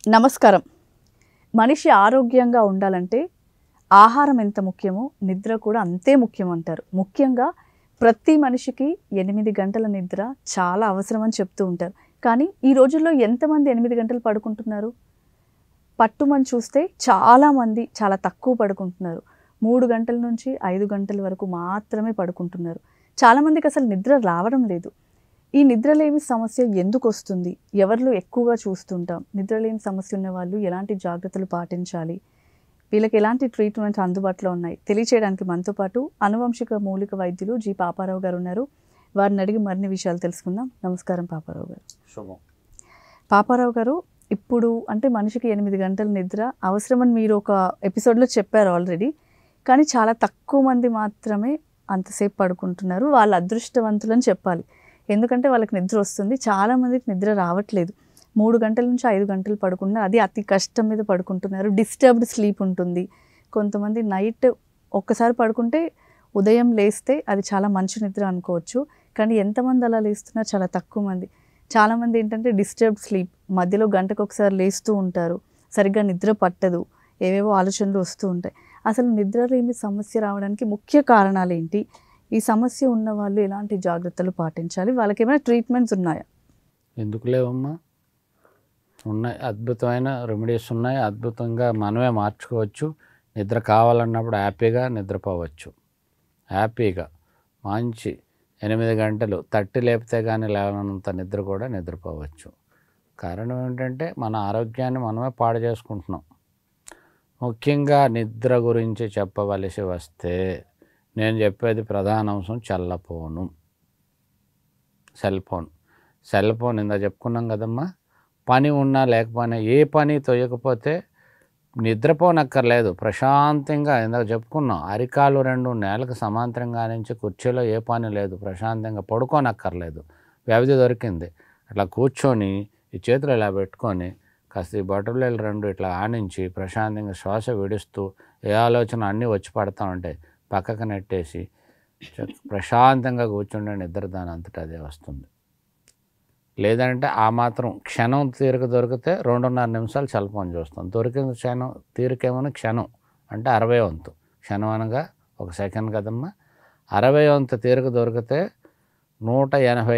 నమస్కారం మనిషి ఆరోగ్యంగా ఉండాలంటే ఆహారం ఎంత ముఖ్యమో నిద్ర కూడా అంతే ముఖ్యం అంటారు ముఖ్యంగా ప్రతి మనిషికి ఎనిమిది గంటల నిద్ర చాలా అవసరం అని చెప్తూ ఉంటారు కానీ ఈ రోజుల్లో ఎంతమంది ఎనిమిది గంటలు పడుకుంటున్నారు పట్టుమని చూస్తే చాలామంది చాలా తక్కువ పడుకుంటున్నారు మూడు గంటల నుంచి ఐదు గంటల వరకు మాత్రమే పడుకుంటున్నారు చాలామందికి అసలు నిద్ర రావడం లేదు ఈ నిద్రలేమి సమస్య ఎందుకు వస్తుంది ఎవరిలో ఎక్కువగా చూస్తుంటాం నిద్రలేమి సమస్య ఉన్న వాళ్ళు ఎలాంటి జాగ్రత్తలు పాటించాలి వీళ్ళకి ఎలాంటి ట్రీట్మెంట్స్ అందుబాటులో ఉన్నాయి తెలియచేయడానికి మనతో పాటు అనువంశిక మూలిక వైద్యులు జి పాపారావు గారు ఉన్నారు వారిని అడిగి మరిన్ని విషయాలు తెలుసుకుందాం నమస్కారం పాపారావు గారు శుభం పాపారావు గారు ఇప్పుడు అంటే మనిషికి ఎనిమిది గంటల నిద్ర అవసరమని మీరు ఒక ఎపిసోడ్లో చెప్పారు ఆల్రెడీ కానీ చాలా తక్కువ మంది మాత్రమే అంతసేపు పడుకుంటున్నారు వాళ్ళ అదృష్టవంతులని చెప్పాలి ఎందుకంటే వాళ్ళకి నిద్ర వస్తుంది చాలా మందికి నిద్ర రావట్లేదు మూడు గంటల నుంచి ఐదు గంటలు పడుకుంటున్నారు అది అతి కష్టం మీద పడుకుంటున్నారు డిస్టర్బ్డ్ స్లీప్ ఉంటుంది కొంతమంది నైట్ ఒక్కసారి పడుకుంటే ఉదయం లేస్తే అది చాలా మంచి నిద్ర అనుకోవచ్చు కానీ ఎంతమంది అలా లేస్తున్నారు చాలా తక్కువ మంది చాలామంది ఏంటంటే డిస్టర్బ్డ్ స్లీప్ మధ్యలో గంటకు ఒకసారి లేస్తూ ఉంటారు సరిగ్గా నిద్ర పట్టదు ఏవేవో ఆలోచనలు వస్తూ ఉంటాయి అసలు నిద్రలేమి సమస్య రావడానికి ముఖ్య కారణాలు ఏంటి ఈ సమస్య ఉన్న వాళ్ళు ఎలాంటి జాగ్రత్తలు పాటించాలి వాళ్ళకి ఏమైనా ట్రీట్మెంట్స్ ఉన్నాయా ఎందుకు లేవమ్మా ఉన్నాయి అద్భుతమైన రెమెడీస్ ఉన్నాయి అద్భుతంగా మనమే మార్చుకోవచ్చు నిద్ర కావాలన్నప్పుడు హ్యాపీగా నిద్రపోవచ్చు హ్యాపీగా మంచి ఎనిమిది గంటలు తట్టి లేపితే కానీ లేవనంత నిద్ర కూడా నిద్రపోవచ్చు కారణం ఏంటంటే మన ఆరోగ్యాన్ని మనమే పాడు చేసుకుంటున్నాం ముఖ్యంగా నిద్ర గురించి చెప్పవలసి వస్తే నేను చెప్పేది ప్రధాన అంశం చల్లపోను సెల్ ఫోన్ సెల్ ఫోన్ ఇందా చెప్పుకున్నాం కదమ్మా పని ఉన్నా లేకపోయినా ఏ పని తొయ్యకపోతే నిద్రపోనక్కర్లేదు ప్రశాంతంగా ఇందాక చెప్పుకున్నాం అరికాలు రెండు నేలకు సమాంతరంగా నుంచి కుర్చీలో ఏ పని లేదు ప్రశాంతంగా పడుకోనక్కర్లేదు వ్యవధి దొరికింది అట్లా కూర్చొని ఈ చేతులు ఇలా పెట్టుకొని కాస్త ఈ బటర్ఫ్లైలు రెండు ఇట్లా ఆనించి ప్రశాంతంగా శ్వాస విడుస్తూ ఏ ఆలోచన అన్నీ వచ్చి పడతా ఉంటాయి పక్కకు నెట్టేసి చక్క- ప్రశాంతంగా కూర్చుండే నిద్ర దాని అంతటా అదే వస్తుంది లేదంటే ఆ మాత్రం క్షణం తీరిక దొరికితే రెండున్నర నిమిషాలు చల్లపని చూస్తాం దొరికిన క్షణం తీరికేమో క్షణం అంటే అరవై వంతు క్షణం అనగా ఒక సెకండ్ కదమ్మా అరవై వంతు తీరిక దొరికితే నూట ఎనభై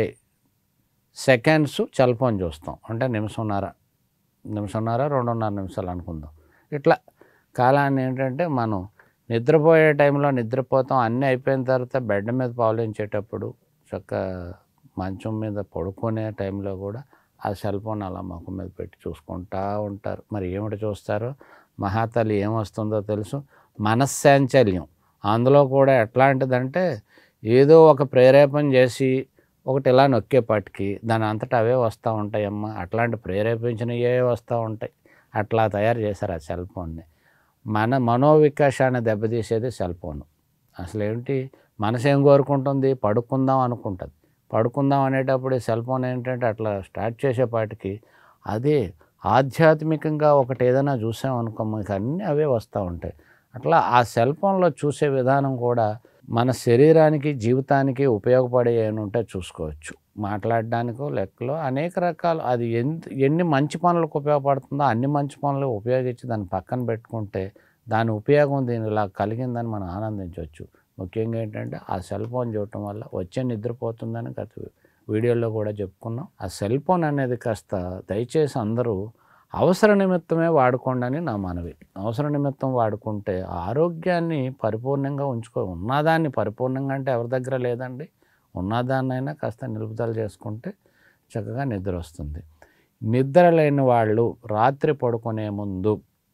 సెకండ్స్ చల్లపని చూస్తాం అంటే నిమిషంన్నర నిమిషంన్నర రెండున్నర నిమిషాలు అనుకుందాం ఇట్లా కాలాన్ని ఏంటంటే మనం నిద్రపోయే టైంలో నిద్రపోతాం అన్నీ అయిపోయిన తర్వాత బెడ్ మీద పావులించేటప్పుడు చక్క మంచం మీద పడుకునే టైంలో కూడా ఆ సెల్ ఫోన్ అలా ముఖం మీద పెట్టి చూసుకుంటా ఉంటారు మరి ఏమిటి చూస్తారో మహాతల్లి ఏమొస్తుందో తెలుసు మనశ్శాంచల్యం అందులో కూడా ఎట్లాంటిదంటే ఏదో ఒక ప్రేరేపణ చేసి ఒకటి ఇలా నొక్కేపాటికి దాని అంతటా అవే వస్తూ ఉంటాయమ్మా అట్లాంటి ప్రేరేపించినవే వస్తూ ఉంటాయి అట్లా తయారు చేశారు ఆ సెల్ ఫోన్ని మన మనోవికాసాన్ని దెబ్బతీసేది సెల్ ఫోన్ అసలు ఏంటి మనసు ఏం కోరుకుంటుంది పడుకుందాం అనుకుంటుంది పడుకుందాం అనేటప్పుడు ఈ సెల్ ఫోన్ ఏంటంటే అట్లా స్టార్ట్ చేసేపాటికి అదే ఆధ్యాత్మికంగా ఒకటి ఏదైనా చూసామనుకో మనకి అన్నీ అవే వస్తూ ఉంటాయి అట్లా ఆ సెల్ ఫోన్లో చూసే విధానం కూడా మన శరీరానికి జీవితానికి ఉపయోగపడే ఏమైనా ఉంటే చూసుకోవచ్చు మాట్లాడడానికో లెక్కలో అనేక రకాలు అది ఎంత ఎన్ని మంచి పనులకు ఉపయోగపడుతుందో అన్ని మంచి పనులు ఉపయోగించి దాన్ని పక్కన పెట్టుకుంటే దాని ఉపయోగం దీని ఇలా కలిగిందని మనం ఆనందించవచ్చు ముఖ్యంగా ఏంటంటే ఆ సెల్ ఫోన్ చూడటం వల్ల వచ్చే నిద్రపోతుందని గత వీడియోలో కూడా చెప్పుకున్నాం ఆ సెల్ ఫోన్ అనేది కాస్త దయచేసి అందరూ అవసర నిమిత్తమే వాడుకోండి అని నా మనవి అవసర నిమిత్తం వాడుకుంటే ఆరోగ్యాన్ని పరిపూర్ణంగా ఉంచుకో ఉన్నదాన్ని పరిపూర్ణంగా అంటే ఎవరి దగ్గర లేదండి ఉన్నదాన్నైనా కాస్త నిలుపుదల చేసుకుంటే చక్కగా నిద్ర వస్తుంది నిద్ర లేని వాళ్ళు రాత్రి పడుకునే ముందు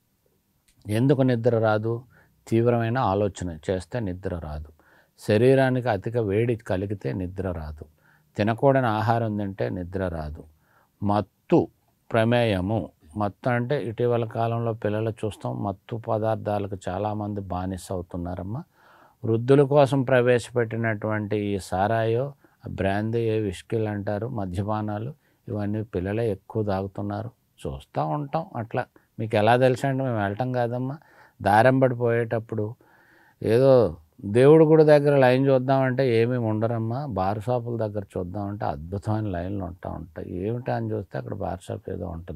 ఎందుకు నిద్ర రాదు తీవ్రమైన ఆలోచన చేస్తే నిద్ర రాదు శరీరానికి అధిక వేడి కలిగితే నిద్ర రాదు తినకూడని ఆహారం తింటే నిద్ర రాదు మత్తు ప్రమేయము మత్తు అంటే ఇటీవల కాలంలో పిల్లలు చూస్తాం మత్తు పదార్థాలకు చాలామంది బానిస అవుతున్నారమ్మా వృద్ధుల కోసం ప్రవేశపెట్టినటువంటి ఈ సారాయో బ్రాందీ విస్కీలు అంటారు మద్యపానాలు ఇవన్నీ పిల్లలే ఎక్కువ తాగుతున్నారు చూస్తూ ఉంటాం అట్లా మీకు ఎలా తెలుసు అంటే మేము వెళ్ళటం కాదమ్మా దారంబడి పోయేటప్పుడు ఏదో దేవుడు గుడి దగ్గర లైన్ చూద్దామంటే ఏమీ ఉండరమ్మా బార్ షాపుల దగ్గర చూద్దామంటే అద్భుతమైన లైన్లు ఉంటా ఉంటాయి ఏమిటా అని చూస్తే అక్కడ బార్ షాప్ ఏదో ఉంటుంది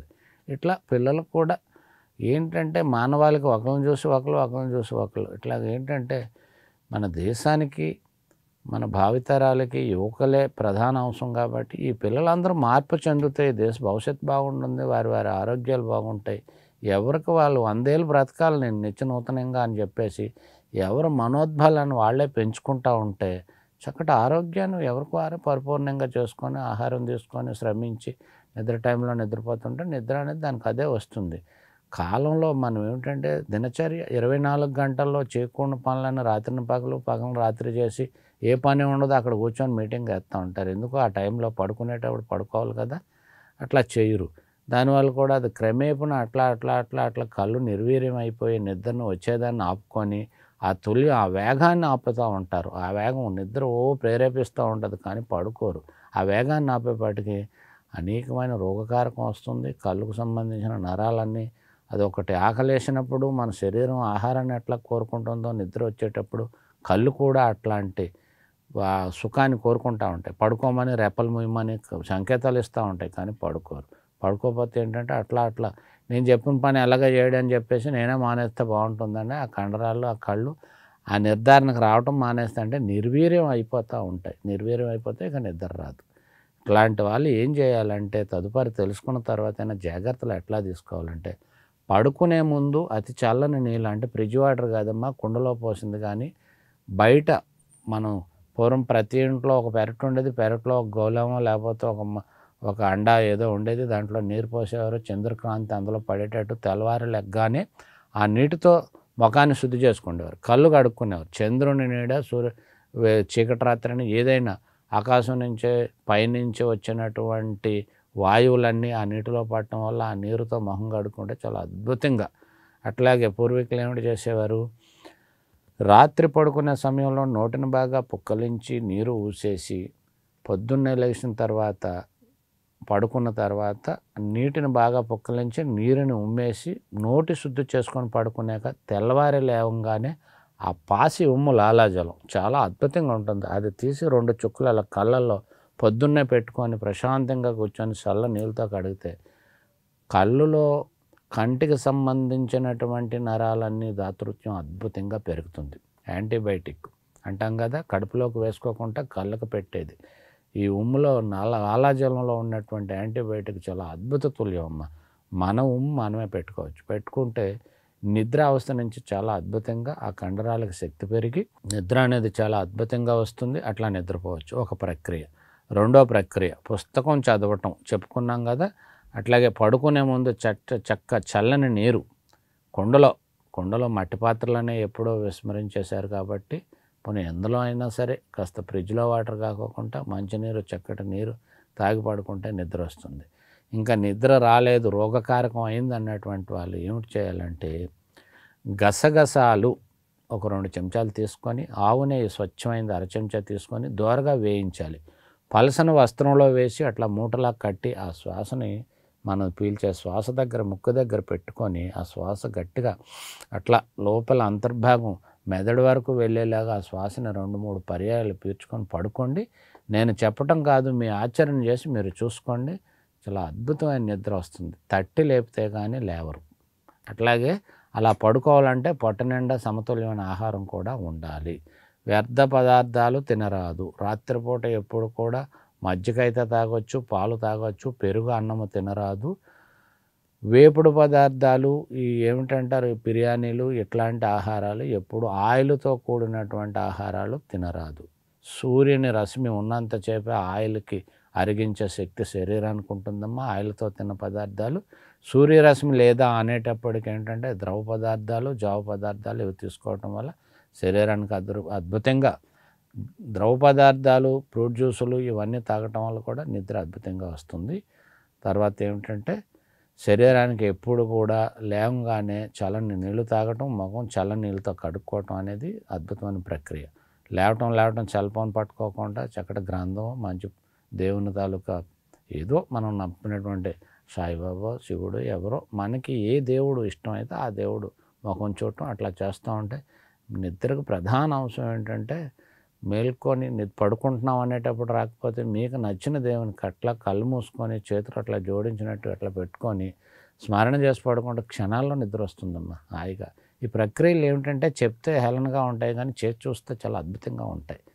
ఇట్లా పిల్లలకు కూడా ఏంటంటే మానవాళికి ఒకరిని చూసి ఒకరు ఒకరిని చూసి ఒకరు ఇట్లా ఏంటంటే మన దేశానికి మన భావితరాలకి యువకులే ప్రధాన అంశం కాబట్టి ఈ పిల్లలందరూ మార్పు చెందుతాయి దేశ భవిష్యత్తు బాగుంటుంది వారి వారి ఆరోగ్యాలు బాగుంటాయి ఎవరికి వాళ్ళు వందేళ్ళు బ్రతకాలి నేను నిత్య నూతనంగా అని చెప్పేసి ఎవరు మనోద్భాలను వాళ్ళే పెంచుకుంటూ ఉంటే చక్కటి ఆరోగ్యాన్ని ఎవరికి వారే పరిపూర్ణంగా చేసుకొని ఆహారం తీసుకొని శ్రమించి నిద్ర టైంలో నిద్రపోతుంటే నిద్ర అనేది దానికి అదే వస్తుంది కాలంలో మనం ఏమిటంటే దినచర్య ఇరవై నాలుగు గంటల్లో చేయకుండా పనులను రాత్రిని పగలు పగలు రాత్రి చేసి ఏ పని ఉండదో అక్కడ కూర్చొని మీటింగ్ వేస్తూ ఉంటారు ఎందుకు ఆ టైంలో పడుకునేటప్పుడు పడుకోవాలి కదా అట్లా చేయరు దానివల్ల కూడా అది క్రమేపున అట్లా అట్లా అట్లా అట్లా కళ్ళు నిర్వీర్యం అయిపోయి నిద్రను వచ్చేదాన్ని ఆపుకొని ఆ తొలి ఆ వేగాన్ని ఆపుతూ ఉంటారు ఆ వేగం నిద్ర ఓ ప్రేరేపిస్తూ ఉంటుంది కానీ పడుకోరు ఆ వేగాన్ని ఆపేపాటికి అనేకమైన రోగకారకం వస్తుంది కళ్ళకు సంబంధించిన నరాలన్నీ అది ఒకటి ఆకలేసినప్పుడు మన శరీరం ఆహారాన్ని ఎట్లా కోరుకుంటుందో నిద్ర వచ్చేటప్పుడు కళ్ళు కూడా అట్లాంటి ఆ సుఖాన్ని కోరుకుంటూ ఉంటాయి పడుకోమని రెప్పలు ముయ్యమని సంకేతాలు ఇస్తూ ఉంటాయి కానీ పడుకోరు పడుకోకపోతే ఏంటంటే అట్లా అట్లా నేను చెప్పిన పని ఎలాగ చేయడని చెప్పేసి నేనే మానేస్తే బాగుంటుందండి ఆ కండరాలు ఆ కళ్ళు ఆ నిర్ధారణకు రావటం మానేస్తే అంటే నిర్వీర్యం అయిపోతూ ఉంటాయి నిర్వీర్యం అయిపోతే ఇక నిద్ర రాదు ఇట్లాంటి వాళ్ళు ఏం చేయాలంటే తదుపరి తెలుసుకున్న తర్వాత అయినా జాగ్రత్తలు ఎట్లా తీసుకోవాలంటే పడుకునే ముందు అతి చల్లని నీళ్ళు అంటే ఫ్రిడ్జ్ వాటర్ కాదమ్మా కుండలో పోసింది కానీ బయట మనం పూర్వం ప్రతి ఇంట్లో ఒక పెరట్ ఉండేది పెరట్లో ఒక గోళమో లేకపోతే ఒక మ- ఒక అండా ఏదో ఉండేది దాంట్లో నీరు పోసేవారు చంద్రకాంతి అందులో పడేటట్టు తెల్లవారు లెగ్గానే ఆ నీటితో ముఖాన్ని శుద్ధి చేసుకునేవారు కళ్ళు కడుక్కునేవారు చంద్రుని నీడ సూర్య వే- చీకటి రాత్రిని ఏదైనా ఆకాశం నుంచే పైనుంచి వచ్చినటువంటి వాయువులన్నీ ఆ నీటిలో పడటం వల్ల ఆ నీరుతో మొహం కడుక్కుంటే చాలా అద్భుతంగా అట్లాగే పూర్వీకులు ఏమిటి చేసేవారు రాత్రి పడుకునే సమయంలో నోటిని బాగా పుక్కలించి నీరు ఊసేసి పొద్దున్నే లేచిన తర్వాత పడుకున్న తర్వాత నీటిని బాగా పుక్కలించి నీరుని ఉమ్మేసి నోటి శుద్ధి చేసుకొని పడుకున్నాక తెల్లవారి లేవంగానే ఆ పాసి ఉమ్ము లాలాజలం చాలా అద్భుతంగా ఉంటుంది అది తీసి రెండు చుక్కలు అలా కళ్ళల్లో పొద్దున్నే పెట్టుకొని ప్రశాంతంగా కూర్చొని చల్ల నీళ్ళతో కడిగితే కళ్ళులో కంటికి సంబంధించినటువంటి నరాలన్నీ దాతృత్వం అద్భుతంగా పెరుగుతుంది యాంటీబయాటిక్ అంటాం కదా కడుపులోకి వేసుకోకుండా కళ్ళకు పెట్టేది ఈ ఉమ్ములో నల ఆలాజలంలో ఉన్నటువంటి యాంటీబయాటిక్ చాలా అద్భుత తుల్యం అమ్మ మన ఉమ్ము మనమే పెట్టుకోవచ్చు పెట్టుకుంటే నిద్ర అవస్థ నుంచి చాలా అద్భుతంగా ఆ కండరాలకు శక్తి పెరిగి నిద్ర అనేది చాలా అద్భుతంగా వస్తుంది అట్లా నిద్రపోవచ్చు ఒక ప్రక్రియ రెండో ప్రక్రియ పుస్తకం చదవటం చెప్పుకున్నాం కదా అట్లాగే పడుకునే ముందు చట్ట చక్క చల్లని నీరు కుండలో కుండలో మట్టి పాత్రలనే ఎప్పుడో విస్మరించేశారు కాబట్టి పోనీ ఎందులో అయినా సరే కాస్త ఫ్రిడ్జ్లో వాటర్ కాకోకుండా మంచినీరు చక్కటి నీరు తాగి పడుకుంటే నిద్ర వస్తుంది ఇంకా నిద్ర రాలేదు రోగకారకం అయింది అన్నటువంటి వాళ్ళు ఏమిటి చేయాలంటే గసగసాలు ఒక రెండు చెంచాలు తీసుకొని ఆవు నెయ్యి స్వచ్ఛమైంది అర చెంచా తీసుకొని దోరగా వేయించాలి పలసన వస్త్రంలో వేసి అట్లా మూటలా కట్టి ఆ శ్వాసని మనం పీల్చే శ్వాస దగ్గర ముక్కు దగ్గర పెట్టుకొని ఆ శ్వాస గట్టిగా అట్లా లోపల అంతర్భాగం మెదడు వరకు వెళ్ళేలాగా ఆ శ్వాసని రెండు మూడు పర్యాయాలు పీల్చుకొని పడుకోండి నేను చెప్పటం కాదు మీ ఆచరణ చేసి మీరు చూసుకోండి చాలా అద్భుతమైన నిద్ర వస్తుంది తట్టి లేపితే కానీ లేవరు అట్లాగే అలా పడుకోవాలంటే పొట్ట నిండా సమతుల్యమైన ఆహారం కూడా ఉండాలి వ్యర్థ పదార్థాలు తినరాదు రాత్రిపూట ఎప్పుడు కూడా మజ్జిగ అయితే తాగొచ్చు పాలు తాగొచ్చు పెరుగు అన్నము తినరాదు వేపుడు పదార్థాలు ఈ ఏమిటంటారు ఈ బిర్యానీలు ఇట్లాంటి ఆహారాలు ఎప్పుడు ఆయిల్తో కూడినటువంటి ఆహారాలు తినరాదు సూర్యుని రశ్మి ఉన్నంతసేపే ఆయిల్కి అరిగించే శక్తి శరీరానికి ఉంటుందమ్మా ఆయిల్తో తిన్న పదార్థాలు సూర్యరశ్మి లేదా అనేటప్పటికి ఏంటంటే ద్రవ పదార్థాలు జావ పదార్థాలు ఇవి తీసుకోవటం వల్ల శరీరానికి అద్భు అద్భుతంగా ద్రవ పదార్థాలు ఫ్రూట్ జ్యూసులు ఇవన్నీ తాగటం వల్ల కూడా నిద్ర అద్భుతంగా వస్తుంది తర్వాత ఏమిటంటే శరీరానికి ఎప్పుడు కూడా లేవంగానే చల్లని నీళ్లు తాగటం ముఖం చల్లని నీళ్ళతో కడుక్కోవటం అనేది అద్భుతమైన ప్రక్రియ లేవటం లేవటం చల్లపని పట్టుకోకుండా చక్కటి గ్రంథం మంచి దేవుని తాలూకా ఏదో మనం నమ్మినటువంటి సాయిబాబా శివుడు ఎవరో మనకి ఏ దేవుడు ఇష్టమైతే ఆ దేవుడు ముఖం చూడటం అట్లా చేస్తూ ఉంటే నిద్రకు ప్రధాన అంశం ఏంటంటే మేల్కొని ని- పడుకుంటున్నాం అనేటప్పుడు రాకపోతే మీకు నచ్చిన దేవునికి అట్లా కళ్ళు మూసుకొని చేతులు అట్లా జోడించినట్టు అట్లా పెట్టుకొని స్మరణ చేసి పడుకుంటే క్షణాల్లో నిద్ర వస్తుందమ్మా హాయిగా ఈ ప్రక్రియలు ఏమిటంటే చెప్తే హేళనగా ఉంటాయి కానీ చేసి చూస్తే చాలా అద్భుతంగా ఉంటాయి